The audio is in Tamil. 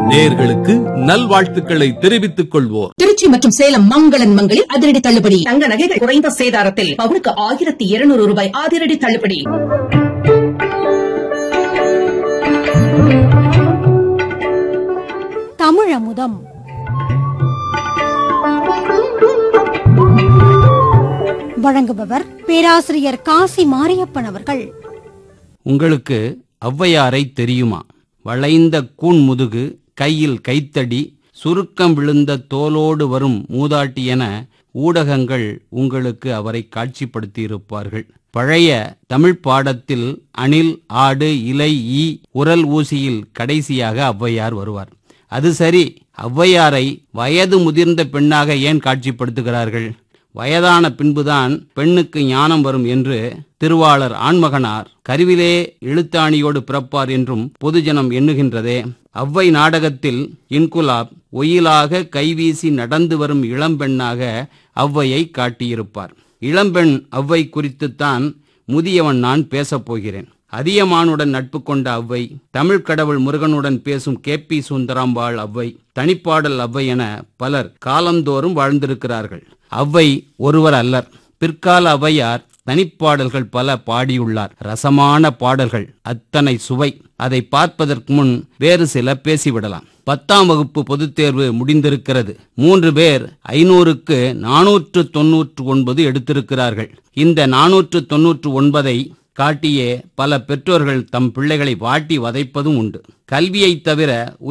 நேர்களுக்கு நல்வாழ்த்துக்களை தெரிவித்துக் கொள்வோர் திருச்சி மற்றும் சேலம் மங்களன் மங்களில் அதிரடி தள்ளுபடி தங்க நகைகள் குறைந்த சேதாரத்தில் பவுனுக்கு ஆயிரத்தி இருநூறு ரூபாய் அதிரடி தள்ளுபடி தமிழமுதம் வழங்குபவர் பேராசிரியர் காசி மாரியப்பன் அவர்கள் உங்களுக்கு ஔவையாரை தெரியுமா வளைந்த கூன் முதுகு கையில் கைத்தடி சுருக்கம் விழுந்த தோலோடு வரும் மூதாட்டி என ஊடகங்கள் உங்களுக்கு அவரை காட்சிப்படுத்தியிருப்பார்கள் பழைய தமிழ் பாடத்தில் அணில் ஆடு இலை ஈ உரல் ஊசியில் கடைசியாக ஔவையார் வருவார் அது சரி ஔவையாரை வயது முதிர்ந்த பெண்ணாக ஏன் காட்சிப்படுத்துகிறார்கள் வயதான பின்புதான் பெண்ணுக்கு ஞானம் வரும் என்று திருவாளர் ஆண்மகனார் கருவிலே எழுத்தாணியோடு பிறப்பார் என்றும் பொதுஜனம் எண்ணுகின்றதே அவ்வை நாடகத்தில் இன்குலாப் ஒயிலாக கைவீசி நடந்து வரும் இளம்பெண்ணாக ஔவையை காட்டியிருப்பார் இளம்பெண் ஔவை குறித்துத்தான் முதியவன் நான் பேசப் போகிறேன் அதியமானுடன் நட்பு கொண்ட அவ்வை தமிழ் கடவுள் முருகனுடன் பேசும் கே பி சுந்தராம்பாள் அவ்வை தனிப்பாடல் அவ்வை என பலர் காலந்தோறும் வாழ்ந்திருக்கிறார்கள் அவ்வை ஒருவர் அல்லர் பிற்கால ஔவையார் தனிப்பாடல்கள் பல பாடியுள்ளார் ரசமான பாடல்கள் அத்தனை சுவை அதை பார்ப்பதற்கு முன் வேறு சில பேசிவிடலாம் பத்தாம் வகுப்பு பொதுத் தேர்வு முடிந்திருக்கிறது மூன்று பேர் ஐநூறுக்கு நானூற்று தொன்னூற்று ஒன்பது எடுத்திருக்கிறார்கள் இந்த நானூற்று தொன்னூற்று ஒன்பதை காட்டியே பல பெற்றோர்கள் தம் பிள்ளைகளை வாட்டி வதைப்பதும் உண்டு கல்வியைத் தவிர